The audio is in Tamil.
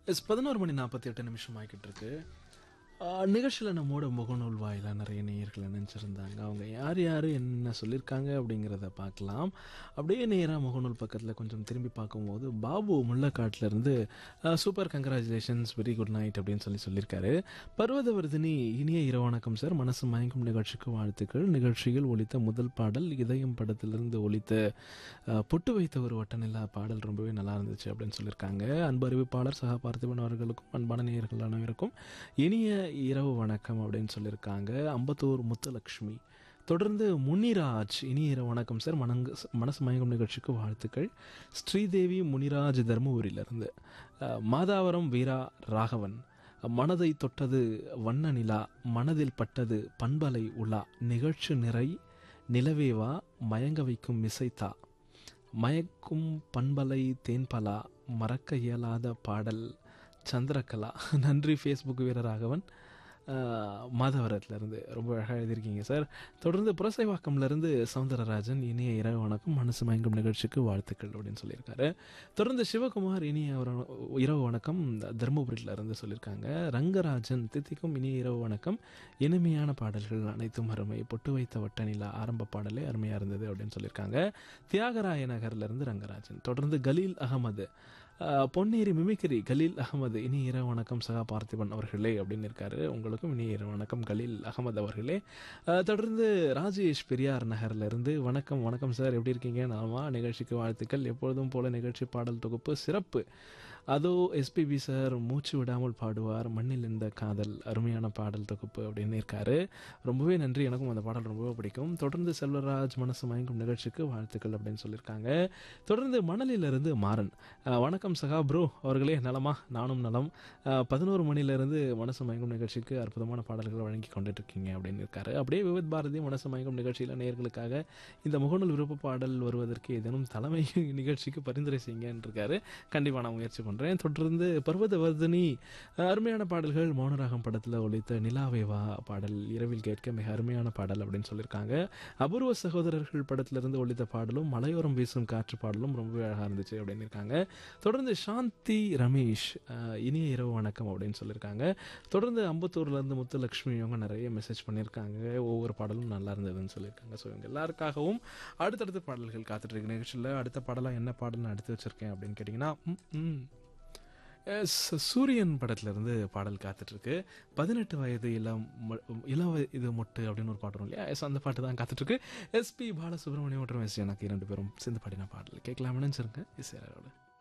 எஸ் பதினோரு மணி நாற்பத்தி எட்டு நிமிஷம் ஆகிக்கிட்டு இருக்கு நிகழ்ச்சியில் நம்மோட முகநூல் வாயிலாக நிறைய நேயர்கள் நினச்சிருந்தாங்க அவங்க யார் யார் என்ன சொல்லியிருக்காங்க அப்படிங்கிறத பார்க்கலாம் அப்படியே நேராக முகநூல் பக்கத்தில் கொஞ்சம் திரும்பி பார்க்கும்போது பாபு முள்ளக்காட்டிலேருந்து super congratulations very good night அப்படின்னு சொல்லி சொல்லியிருக்காரு பர்வதவர்தினி இனிய இரவு வணக்கம் சார் மனசு மயங்கும் நிகழ்ச்சிக்கு வாழ்த்துக்கள் நிகழ்ச்சியில் ஒலித்த முதல் பாடல் இதயம் படத்திலிருந்து ஒலித்த அஹ், பொட்டு வைத்த ஒரு வட்டநிலா பாடல் ரொம்பவே நல்லா இருந்துச்சு அப்படின்னு சொல்லியிருக்காங்க அன்பு அறிவிப்பாளர் சகா பார்த்திபன் அவர்களுக்கும் அன்பான நேயர்கள் அனைவருக்கும் இனிய இரவு வணக்கம் அப்படின்னு சொல்லியிருக்காங்க அம்பத்தூர் முத்துலக்ஷ்மி தொடர்ந்து முனிராஜ் இனிய இரவு வணக்கம் சார் மனங்கு மனசு மயங்கும் நிகழ்ச்சிக்கு வாழ்த்துக்கள் ஸ்ரீதேவி முனிராஜ் தர்மபுரியிலிருந்து அஹ், மாதாவரம் வீரா ராகவன் மனதை தொட்டது வண்ண நிலா மனதில் பட்டது பண்பலை உலா நிகழ்ச்சி நிறை நிலவேவா மயங்க வைக்கும் மிசைத்தா மயக்கும் பண்பலை தேன்பலா மறக்க இயலாத பாடல் சந்திரகலா நன்றி ஃபேஸ்புக் வீரராகவன் மாதவரத்துலேருந்து ரொம்ப அழகாக எழுதியிருக்கீங்க சார் தொடர்ந்து புரசைவாக்கம்லேருந்து சவுந்தரராஜன் இனிய இரவு வணக்கம் மனசு மயங்கும் நிகழ்ச்சிக்கு வாழ்த்துக்கள் அப்படின்னு சொல்லியிருக்காரு தொடர்ந்து சிவகுமார் இனிய ஒரு- இரவு வணக்கம் தருமபுரியில இருந்து சொல்லியிருக்காங்க ரங்கராஜன் தித்திக்கும் இனிய இரவு வணக்கம் இனிமையான பாடல்கள் அனைத்தும் அருமை பொட்டு வைத்த வட்டநிலா ஆரம்ப பாடலே அருமையாக இருந்தது அப்படின்னு சொல்லியிருக்காங்க தியாகராய நகர்லேருந்து ரங்கராஜன் தொடர்ந்து கலீல் அகமது அஹ், பொன்னேரி மிமிக்ரி கலீல் அகமது இனி இரவு வணக்கம் சகா பார்த்திபன் அவர்களே அப்படின்னு இருக்காரு உங்களுக்கும் இனி இரவு வணக்கம் கலீல் அகமது அவர்களே அஹ், தொடர்ந்து ராஜேஷ் பெரியார் நகர்ல இருந்து வணக்கம் வணக்கம் சார் எப்படி இருக்கீங்க நாமா நிகழ்ச்சிக்கு வாழ்த்துக்கள் எப்பொழுதும் போல நிகழ்ச்சி பாடல் தொகுப்பு சிறப்பு அதோ எஸ்பிபி சார் மூச்சு விடாமல் பாடுவார் மண்ணில் இந்த காதல் அருமையான பாடல் தொகுப்பு அப்படின்னு இருக்காரு ரொம்பவே நன்றி எனக்கும் அந்த பாடல் ரொம்பவே பிடிக்கும் தொடர்ந்து செல்வராஜ் மனசு மயங்கும் நிகழ்ச்சிக்கு வாழ்த்துக்கள் அப்படின்னு சொல்லியிருக்காங்க தொடர்ந்து மணலிலிருந்து மாறன் அஹ், வணக்கம் சகா ப்ரோ அவர்களே நலமா நானும் நலம் பதினோரு மணிலேருந்து மனசு மயங்கும் நிகழ்ச்சிக்கு அற்புதமான பாடல்கள் வழங்கி கொண்டுட்டு இருக்கீங்க அப்படின்னு இருக்காரு அப்படியே விவித் பாரதி மனசு மயங்கும் நிகழ்ச்சியில் நேயர்களுக்காக இந்த முகநூல் விருப்ப பாடல் வருவதற்கு ஏதேனும் தலைமை நிகழ்ச்சிக்கு பரிந்துரை செய்யுங்கன்னு இருக்காரு கண்டிப்பாக நான் முயற்சி பண்ணுறேன் தொடர்ந்து பர்வதவர்தினி அஹ், அருமையான பாடல்கள் மௌனராகம் படத்தில் ஒலித்த நிலாவேவா பாடல் இரவில் கேட்க மிக அருமையான பாடல் அப்படின்னு சொல்லியிருக்காங்க அபூர்வ சகோதரர்கள் படத்திலிருந்து ஒலித்த பாடலும் மலையோரம் வீசும் காற்று பாடலும் ரொம்பவே அழகாக இருந்துச்சு அப்படின்னு இருக்காங்க தொடர்ந்து சாந்தி ரமேஷ் அஹ், இனிய இரவு வணக்கம் அப்படின்னு சொல்லியிருக்காங்க தொடர்ந்து அம்பத்தூர்லேருந்து முத்துலட்சுமி இவங்க நிறைய மெசேஜ் பண்ணியிருக்காங்க ஒவ்வொரு பாடலும் நல்லா இருந்ததுன்னு சொல்லியிருக்காங்க ஸோ இவங்க எல்லாருக்காகவும் அடுத்தடுத்த பாடல்கள் காத்துட்டு இருக்கு நிகழ்ச்சியில் அடுத்த பாடலாக என்ன பாடல் நான் எடுத்து வச்சிருக்கேன் அப்படின்னு கேட்டிங்கன்னா ம், ம். எஸ் சூரியன் படத்துல இருந்து பாடல் காத்துட்டு இருக்கு பதினெட்டு வயது இளம் ம- இளம் வய- இது மொட்டு அப்படின்னு ஒரு பாட்டு வரும் இல்லையா எஸ் அந்த பாட்டு தான் காத்துட்டு இருக்கு எஸ்பி பாலசுப்ரமணியம் மற்றும் எஸ் எனக்கு இரண்டு பேரும் சேர்ந்து பாடின பாடல் கேட்கலாம்னு நினைச்சிருங்க இசையரோட